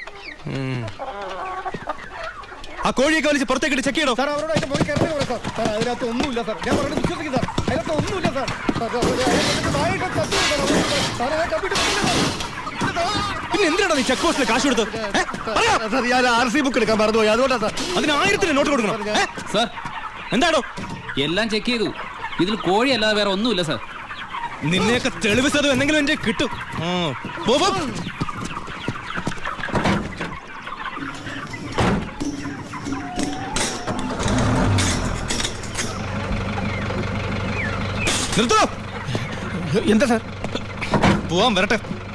Speaker 1: ആ കോഴിയൊക്കെ വലിച്ച് പുറത്തേക്ക് ചെക്ക് ചെയ്യണോ
Speaker 9: സാർ അവരോട് അതിന്റെ പോയി കയറി പറയാം സാർ സാർ അതിനകത്ത് ഒന്നുമില്ല സാർ ഞാൻ പറയുന്നത് വിശ്വസിക്കും സാർ അതിനകത്ത് ഒന്നുമില്ല സാർ സാർ, സാർ, സാർ, അതിനകത്ത് നായയൊക്കെ ചത്തു പോയി സാർ. അതുകൊണ്ട് സാർ, ആ കമ്പ്യൂട്ടർ ഇല്ല സാർ.
Speaker 1: പിന്നെ എന്തിനാണ് നീ ചെക്ക് പോസ്റ്റിൽ കാശ് കൊടുത്തത് ഏ? പറയാ.
Speaker 9: സാർ ഞാൻ ആർ സി ബുക്ക് എടുക്കാൻ മറന്നുപോയി അതുകൊണ്ടാ സാർ
Speaker 1: അതിന് ആയിരത്തിന് നോട്ട് കൊടുക്കണം ഏ?
Speaker 3: സാർ
Speaker 1: എന്താണോ
Speaker 3: എല്ലാം ചെക്ക് ചെയ്തു ഇതിൽ കോഴി അല്ലാതെ വേറെ ഒന്നുമില്ല സാർ
Speaker 1: നിന്നെയൊക്കെ തെളിവ് സതും എന്തെങ്കിലും എന്റെ കിട്ടും ആ, പോ, പോ. നിർത്തോ
Speaker 9: എന്താ സാർ
Speaker 1: പോവാൻ വരട്ടെ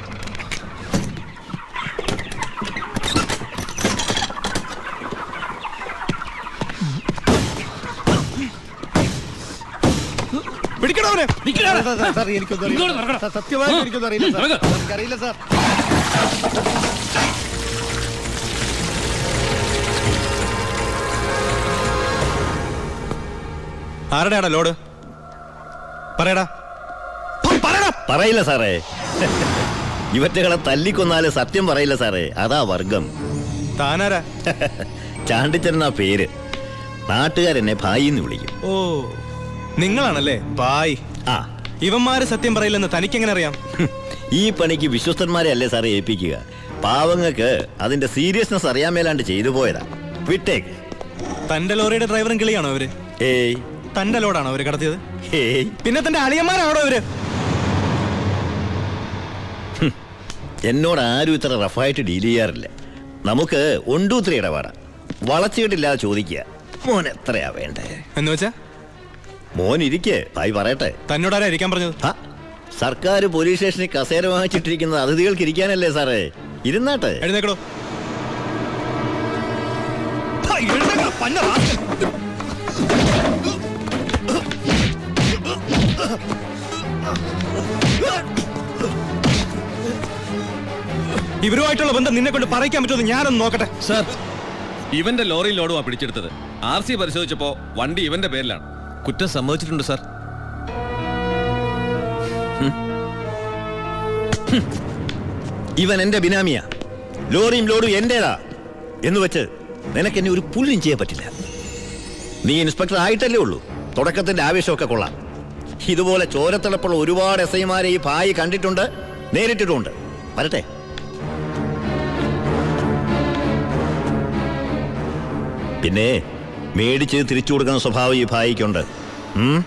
Speaker 1: പിടിക്കണവനെ
Speaker 9: സാർ, സാർ, സാർ, സാർ എനിക്കൊന്നും
Speaker 3: ഇങ്ങോട്ട്
Speaker 9: അറിയില്ല
Speaker 3: നടക്കണം.
Speaker 9: സാർ, സത്യമായിട്ട് എനിക്കൊന്നും അറിയില്ല സാർ
Speaker 3: നടക്ക്.
Speaker 9: എനിക്കറിയില്ല സാർ
Speaker 1: ആരുടെയാടാ ലോഡ് പറയടാ പറയടാ
Speaker 10: പറയില്ല സാറേ ഇവറ്റകളെ തല്ലിക്കൊന്നാല് സത്യം പറയില്ല സാറേ അതാ വർഗം
Speaker 1: താനാരാ
Speaker 10: ചാണ്ടിച്ചനെന്നാ പേര് നാട്ടുകാരെന്നെ ഭായിന്ന് വിളിക്കും
Speaker 1: ഓ നിങ്ങളാണല്ലേ ബായ്
Speaker 10: ആ
Speaker 1: ഇവന്മാര് സത്യം പറയില്ലെന്ന് തനിക്കെങ്ങനെ അറിയാം
Speaker 10: ഈ പണിക്ക് വിശ്വസ്തന്മാരെ അല്ലേ സാറേ ഏൽപ്പിക്കുക പാവങ്ങൾക്ക് അതിന്റെ സീരിയസ്നെസ് അറിയാൻ മേലാണ്ട് ചെയ്തു പോയതാ വിട്ടേക്ക്
Speaker 1: തന്റെ ലോറിയുടെ ഡ്രൈവറും കിളിയാണോ അവര്
Speaker 10: ഏയ്
Speaker 1: തന്റെ ലോഡാണോ അവര് കടത്തിയത്
Speaker 10: ഏയ്
Speaker 1: പിന്നെ തന്റെ അളിയന്മാരാണോ അവര്
Speaker 10: എന്നോട് ആരും ഇത്ര റഫായിട്ട് ഡീൽ ചെയ്യാറില്ല നമുക്ക് ഒണ്ടു ത്രീ ഇടപാടാ വളച്ചിട്ടില്ലാതെ ചോദിക്കുക മോൻ എത്രയാ വേണ്ടേ
Speaker 1: എന്ന് വെച്ചാ
Speaker 10: മോൻ ഇരിക്കേ ഭായി പറയട്ടെ
Speaker 1: തന്നോടാരാ ഇരിക്കാൻ പറഞ്ഞത്
Speaker 10: സർക്കാർ പോലീസ് സ്റ്റേഷനിൽ കസേര വാങ്ങിച്ചിട്ടിരിക്കുന്നത് അതിഥികൾക്ക് ഇരിക്കാനല്ലേ സാറേ ഇരുന്നാട്ടെ
Speaker 1: എഴുന്നേക്കടോ ഇവരുമായിട്ടുള്ള ബന്ധം നിന്നെ കൊണ്ട് പറയിക്കാൻ പറ്റുമെന്ന് ഞാനൊന്ന് നോക്കട്ടെ
Speaker 13: സാർ ഇവന്റെ ലോറി ലോഡുമാ പിടിച്ചെടുത്തത് ആർ സി പരിശോധിച്ചപ്പോ വണ്ടി ഇവന്റെ പേരിലാണ് കുറ്റം സമ്മതിച്ചിട്ടുണ്ട് സാർ
Speaker 10: ഇവൻ എന്റെ ബിനാമിയാ ലോറിയും ലോഡും എന്റേതാ എന്ന് വെച്ച് നിനക്ക് എന്നെ ഒരു പുല്ലും ചെയ്യാൻ പറ്റില്ല നീ ഇൻസ്പെക്ടർ ആയിട്ടല്ലേ ഉള്ളൂ തുടക്കത്തിന്റെ ആവേശമൊക്കെ കൊള്ളാം ഇതുപോലെ ചോരത്തിളപ്പുള്ള ഒരുപാട് എസ് ഐമാരെ ഈ ഭായി കണ്ടിട്ടുണ്ട് നേരിട്ടിട്ടുണ്ട് വരട്ടെ പിന്നെ മേടിച്ച് തിരിച്ചു കൊടുക്കുന്ന സ്വഭാവം ഈ ഭായിക്കുണ്ട് ഉം?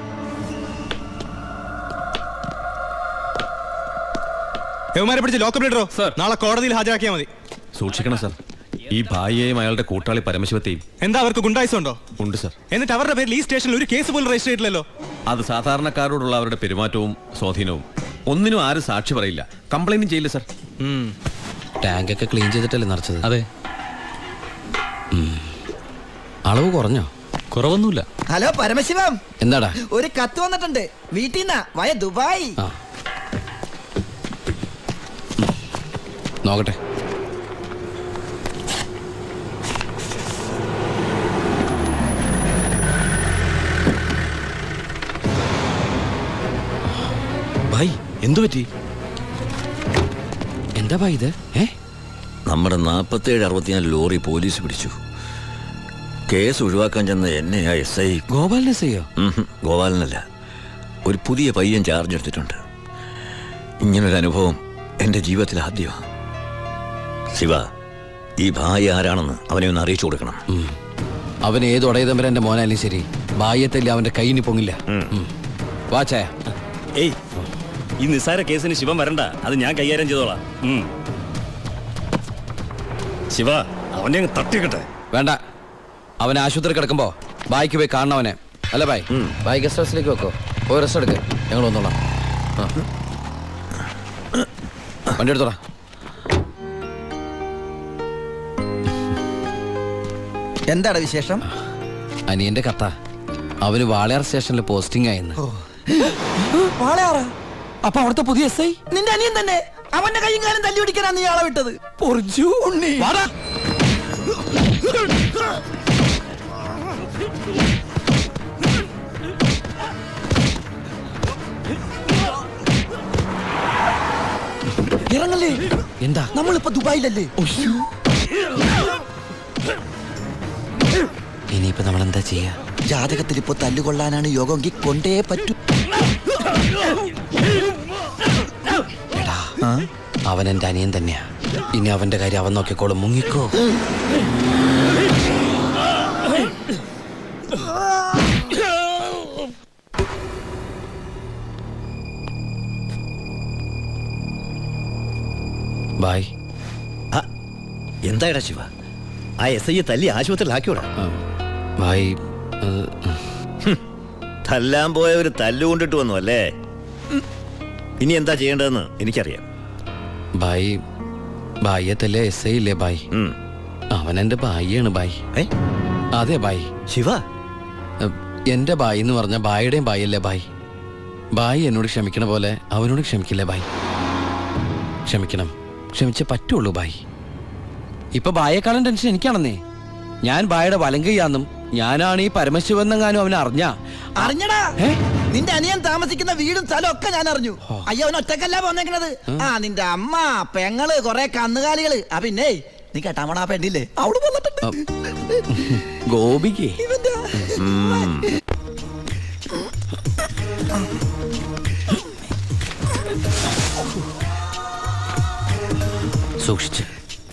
Speaker 1: യവന്മാരെ പിടിച്ച് ലോക്കപ്പ് ലീഡറോ നാളെ കോടതിയിൽ ഹാജരാക്കിയാൽ മതി
Speaker 13: സൂക്ഷിക്കണം സാർ ഈ ഭായിയെയും അയാളുടെ കൂട്ടാളി പരമശിവത്തെയും
Speaker 1: എന്താ അവർക്ക് ഗുണ്ടായിസം ഉണ്ടോ
Speaker 13: ഉണ്ട് സാർ
Speaker 1: എന്നിട്ട് അവരുടെ പേരിൽ ഈ സ്റ്റേഷനിൽ ഒരു കേസ് പോലും രജിസ്റ്റർ ചെയ്തിട്ടില്ലല്ലോ
Speaker 13: അത് സാധാരണക്കാരോടുള്ള അവരുടെ പെരുമാറ്റവും സ്വാധീനവും ഒന്നിനും ആരും സാക്ഷി പറയില്ല കംപ്ലൈന്റും ചെയ്യില്ല സാർ
Speaker 5: ടാങ്കൊക്കെ ക്ലീൻ ചെയ്തിട്ടല്ലേ നിറച്ചത് അതെ അളവ് കുറഞ്ഞോ കുറവൊന്നുമില്ല
Speaker 2: ഹലോ പരമശിവം
Speaker 5: എന്താടാ
Speaker 2: ഒരു കത്ത് വന്നിട്ടുണ്ട് വീട്ടിൽ നിന്നാ വയ ദുബായ്
Speaker 5: ആ നോക്കട്ടെ
Speaker 12: ഭായ് എന്തു പറ്റി
Speaker 5: എന്താ ഭായി ഇത് ഏ
Speaker 10: നമ്മുടെ നാൽപ്പത്തേഴ് അറുപത്തിനാല് ലോറി പോലീസ് പിടിച്ചു കേസ് ഒഴിവാക്കാൻ ചെന്ന എന്നെയാ എസ് ഐ
Speaker 5: ഗോപാലൻ എസ് ഐയോ
Speaker 10: ഗോപാലനല്ല ഒരു പുതിയ പയ്യൻ ചാർജ് എടുത്തിട്ടുണ്ട് ഇങ്ങനൊരു അനുഭവം എൻ്റെ ജീവിതത്തിൽ ആദ്യമാണ് ശിവ ഈ ഭായി ആരാണെന്ന് അവനെ ഒന്ന് അറിയിച്ചു കൊടുക്കണം
Speaker 5: അവൻ ഏത് ഉടയതമ്പരന്റെ മോനായാലും ശരി ബാഹ്യത്തല്ല അവന്റെ കൈയിന് പൊങ്ങില്ല ഉം. വാ ചായ
Speaker 14: ഏയ് ഈ നിസ്സാര കേസിന് ശിവൻ വരണ്ട അത് ഞാൻ കൈകാര്യം ചെയ്തോളാം ഉം. ശിവ അവനെ അങ്ങ് തട്ടിക്കട്ടെ
Speaker 5: വേണ്ട അവൻ ആശുപത്രി കിടക്കുമ്പോ ബായിക്ക് പോയി കാണണം അവനെ അല്ല ബായ് ബായ് ഗസ്റ്റ് ഹൗസിലേക്ക് വെക്കോ പോയി റെസ്റ്റ് എടുക്ക് ഞങ്ങൾ വന്നോളാം ആ. വണ്ടി എടുത്തോളാം
Speaker 2: എന്താണ് വിശേഷം
Speaker 5: അനിയന്റെ കഥ അവന് വാളയാർ സ്റ്റേഷനിൽ പോസ്റ്റിംഗ് ആയെന്ന്
Speaker 2: വാളയാറ്
Speaker 5: അപ്പൊ അവിടുത്തെ പുതിയ എസ് ഐ
Speaker 2: നിന്റെ അനിയൻ തന്നെ അവന്റെ കൈയും കാലം തല്ലി പിടിക്കാനാ നീ ആളെ വിട്ടത് പൊറിച്ചു ഉണ്ണി ഇറങ്ങല്ലേ
Speaker 5: എന്താ
Speaker 2: നമ്മളിപ്പോ ദുബായിലല്ലേ
Speaker 5: ഇനിയിപ്പോ നമ്മൾ എന്താ ചെയ്യാ
Speaker 2: ജാതകത്തിൽ ഇപ്പൊ തല്ലുകൊള്ളാനാണ് യോഗമെങ്കിൽ കൊണ്ടേ പറ്റൂ
Speaker 5: അവൻ എന്റെ അനിയൻ തന്നെയാ ഇനി അവന്റെ കാര്യം അവൻ നോക്കിക്കോളും മുങ്ങിക്കോ ബായ്
Speaker 10: എന്തായടാ ശിവ ആ എസ് ഐയെ തല്ലി ആശുപത്രിയിലാക്കിയോടാ
Speaker 5: ബായ്
Speaker 10: തല്ലാൻ പോയവര് തല്ലുകൊണ്ടിട്ട് വന്നു അല്ലേ ഇനി എന്താ ചെയ്യേണ്ടതെന്ന് എനിക്കറിയാം
Speaker 5: ബായ് ബായ്യത്തല്ലേ എസ് ഐ ഇല്ലേ ബായ് അവൻ എന്റെ ബായിയാണ് ബായ് അതെ ബായ്
Speaker 10: ശിവ
Speaker 5: എന്റെ ബായി എന്ന് പറഞ്ഞ ബായിയുടെയും ബായി അല്ലേ ബായ് ബായി എന്നോട് ക്ഷമിക്കണ പോലെ അവനോട് ക്ഷമിക്കില്ലേ ബായ് ക്ഷമിക്കണം ക്ഷമിച്ചേ പറ്റുള്ളൂ ബായ് ഇപ്പൊ ബായേക്കാളും ടെൻഷൻ എനിക്കാണെന്നേ ഞാൻ ബായുടെ വലങ്കയ്യാന്നും ഞാനാണ് ഈ പരമശിവനെങ്ങാനും അവനെ അറിഞ്ഞ
Speaker 2: അറിഞ്ഞടാ നിന്റെ അനിയൻ താമസിക്കുന്ന വീടും സ്ഥലവും ഒക്കെ ഞാൻ അറിഞ്ഞു അയ്യോ അവൻ ഒറ്റക്കല്ല പോന്നേക്കണത് ആ നിന്റെ അമ്മ പെങ്ങള് കൊറേ കന്നുകാലികള് ആ പിന്നെ നീ കേട്ടാമണ ആ പെണ്ണില്ലേ അവള് വന്നിട്ടുണ്ട്
Speaker 5: ഗോപിക്ക് സൂക്ഷിച്ച്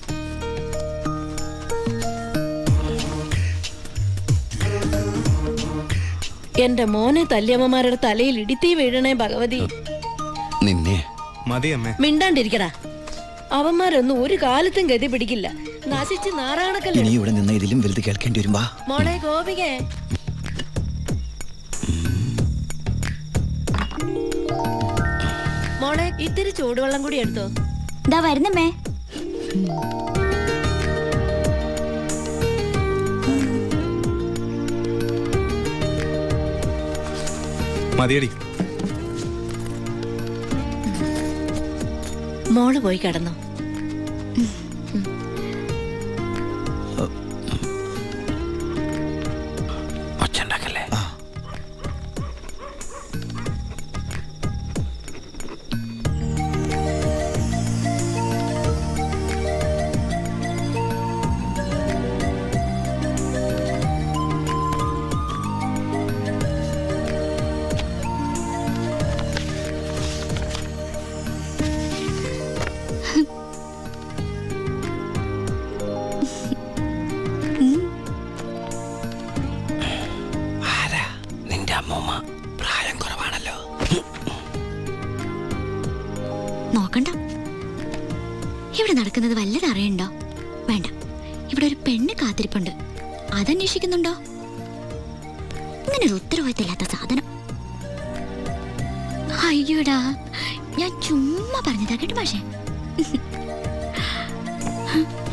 Speaker 4: എന്റെ മോനെ തല്ലിയമ്മമാരുടെ തലയിൽ ഇടിത്തീ വീഴണേ ഭഗവതി
Speaker 5: നിന്നെ
Speaker 1: മതി അമ്മേ
Speaker 4: മിണ്ടാണ്ടിരിക്കടാ അവന്മാരൊന്നും ഒരു കാലത്തും ഗതി പിടിക്കില്ല നശിച്ച് നാറാണക്കല്ലേ
Speaker 15: ഇനി ഇവിടെ നിന്ന് ഇതിലും വലുത് കേൾക്കേണ്ടി വരുമ്പോ
Speaker 4: മോളെ ഗോപികേ മോളെ ഇത്തിരി ചൂടുവെള്ളം കൂടി എടുത്തോ
Speaker 11: ദാ വരുന്നമ്മേ
Speaker 1: മതിയടി
Speaker 4: മോള് പോയി കിടന്നോ
Speaker 5: ഒച്ചുണ്ടാക്കല്ലേ ആരാ നിന്റെ അമ്മൂമ്മ പ്രായം കുറവാണല്ലോ
Speaker 16: നോക്കണ്ട ഇവിടെ നടക്കുന്നത് വല്ലത് അറിയണ്ടോ വേണ്ട ഇവിടെ ഒരു പെണ്ണ് കാത്തിരിപ്പുണ്ട് അതന്വേഷിക്കുന്നുണ്ടോ ഇങ്ങനെ ഒരു ഉത്തരവാദിത്തമില്ലാത്ത സാധനം അയ്യോടാ ഞാൻ ചുമ്മാ പറഞ്ഞതാ കേട്ടോ പക്ഷേ